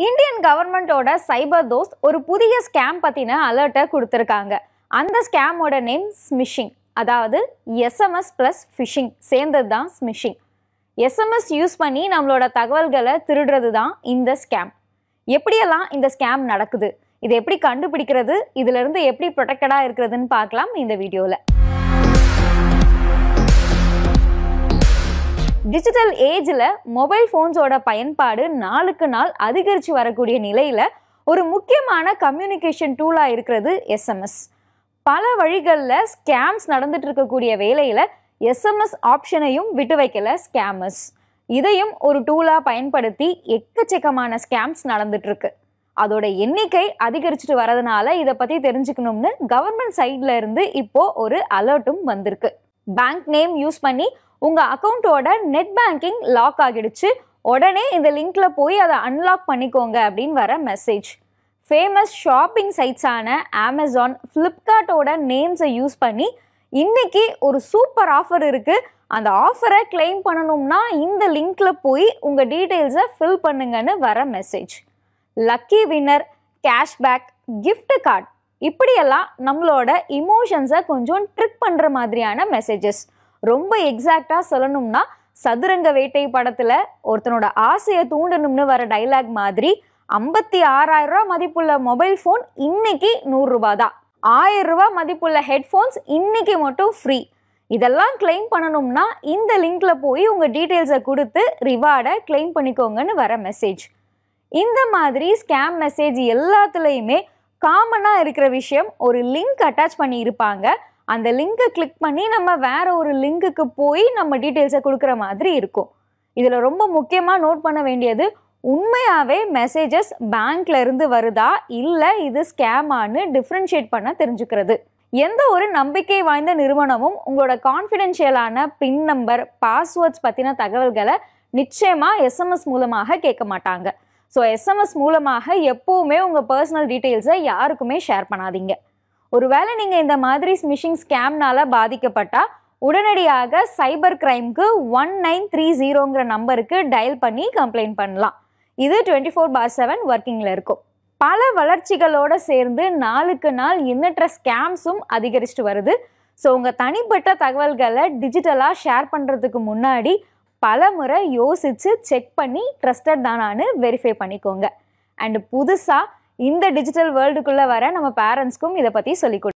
Indian கவர்மெண்ட்டோட சைபர் தோஸ்த் ஒரு புதிய ஸ்கேம் பற்றின அலர்ட்டை கொடுத்துருக்காங்க அந்த ஸ்கேமோட நேம் ஸ்மிஷிங் அதாவது எஸ்எம்எஸ் ப்ளஸ் ஃபிஷிங் சேர்ந்தது தான் ஸ்மிஷிங் எஸ்எம்எஸ் யூஸ் பண்ணி நம்மளோட தகவல்களை திருடுறது தான் இந்த ஸ்கேம் எப்படியெல்லாம் இந்த ஸ்கேம் நடக்குது இதை எப்படி கண்டுபிடிக்கிறது இதிலிருந்து எப்படி ப்ரொடெக்டடாக இருக்கிறதுன்னு பார்க்கலாம் இந்த வீடியோவில் டிஜிட்டல் ஏஜில் மொபைல் ஃபோன்ஸோட பயன்பாடு நாளுக்கு நாள் அதிகரித்து வரக்கூடிய நிலையில் ஒரு முக்கியமான கம்யூனிகேஷன் டூலாக இருக்கிறது எஸ்எம்எஸ் பல வழிகளில் ஸ்கேம்ஸ் நடந்துட்டு இருக்கக்கூடிய வேலையில் எஸ்எம்எஸ் ஆப்ஷனையும் விட்டு வைக்கல ஸ்கேமர்ஸ் இதையும் ஒரு டூலாக பயன்படுத்தி எக்கச்சக்கமான ஸ்கேம்ஸ் நடந்துட்டு இருக்கு அதோட எண்ணிக்கை அதிகரிச்சுட்டு வரதுனால இதை பற்றி தெரிஞ்சுக்கணும்னு கவர்மெண்ட் சைட்ல இருந்து இப்போ ஒரு அலர்ட்டும் வந்திருக்கு பேங்க் நேம் யூஸ் பண்ணி உங்கள் அக்கௌண்ட்டோட நெட் பேங்கிங் லாக் ஆகிடுச்சு உடனே இந்த லிங்க்ல போய் அதை அன்லாக் பண்ணிக்கோங்க அப்படின்னு வர மெசேஜ் ஃபேமஸ் ஷாப்பிங் சைட்ஸான அமேசான் ஃப்ளிப்கார்ட்டோட நேம்ஸை யூஸ் பண்ணி இன்னைக்கு ஒரு சூப்பர் ஆஃபர் இருக்கு அந்த ஆஃபரை கிளைம் பண்ணணும்னா இந்த லிங்க்ல போய் உங்கள் டீட்டெயில்ஸை ஃபில் பண்ணுங்கன்னு வர message lucky winner cashback gift card இப்படியெல்லாம் நம்மளோட இமோஷன்ஸை கொஞ்சம் ட்ரிக் பண்ணுற மாதிரியான மெசேஜஸ் ரொம்ப எக்ஸாக்டாக சொல்லணும்னா சதுரங்க வேட்டை படத்தில் ஒருத்தனோட ஆசையை தூண்டணும்னு வர டைலாக் மாதிரி ஐம்பத்தி ஆறாயிரம் ரூபா மதிப்புள்ள மொபைல் ஃபோன் இன்னைக்கு நூறுரூபா தான் ஆயிரம் ரூபா மதிப்புள்ள ஹெட்ஃபோன்ஸ் இன்னைக்கு மட்டும் ஃப்ரீ இதெல்லாம் கிளைம் பண்ணணும்னா இந்த லிங்க்ல போய் உங்கள் டீட்டெயில்ஸை கொடுத்து ரிவார்டை கிளைம் பண்ணிக்கோங்கன்னு வர மெசேஜ் இந்த மாதிரி ஸ்கேம் மெசேஜ் எல்லாத்துலேயுமே காமனாக இருக்கிற விஷயம் ஒரு லிங்க் அட்டாச் பண்ணி இருப்பாங்க அந்த லிங்கை கிளிக் பண்ணி நம்ம வேற ஒரு லிங்க்குக்கு போய் நம்ம டீட்டெயில்ஸை கொடுக்குற மாதிரி இருக்கும் இதில் ரொம்ப முக்கியமாக நோட் பண்ண வேண்டியது உண்மையாகவே மெசேஜஸ் பேங்க்ல இருந்து வருதா இல்லை இது ஸ்கேமான்னு டிஃப்ரென்ஷியேட் பண்ண தெரிஞ்சுக்கிறது எந்த ஒரு நம்பிக்கை வாய்ந்த நிறுவனமும் உங்களோட கான்ஃபிடென்ஷியலான பின் நம்பர் பாஸ்வேர்ட்ஸ் பற்றின தகவல்களை நிச்சயமாக எஸ்எம்எஸ் மூலமாக கேட்க மாட்டாங்க ஸோ எஸ்எம்எஸ் மூலமாக எப்போவுமே உங்கள் பர்சனல் டீட்டெயில்ஸை யாருக்குமே ஷேர் பண்ணாதீங்க ஒருவேளை நீங்கள் இந்த மாதிரி ஸ்மிஷிங் ஸ்கேம்னால பாதிக்கப்பட்டால் உடனடியாக சைபர் கிரைம்க்கு ஒன் நைன் த்ரீ ஜீரோங்கிற நம்பருக்கு டயல் பண்ணி கம்ப்ளைண்ட் பண்ணலாம் இது டுவெண்ட்டி ஃபோர் பார் செவன் ஒர்க்கிங்கில் இருக்கும் பல வளர்ச்சிகளோடு சேர்ந்து நாளுக்கு நாள் எண்ணற்ற ஸ்கேம்ஸும் அதிகரிச்சுட்டு வருது ஸோ உங்கள் தனிப்பட்ட தகவல்களை டிஜிட்டலாக ஷேர் பண்ணுறதுக்கு முன்னாடி பல முறை யோசித்து செக் பண்ணி ட்ரஸ்டட் தானான்னு வெரிஃபை பண்ணிக்கோங்க அண்ட் புதுசாக இந்த டிஜிட்டல் வேர்ல்டுக்குள்ளே வர நம்ம பேரண்ட்ஸ்க்கும் இதை பற்றி சொல்லிக்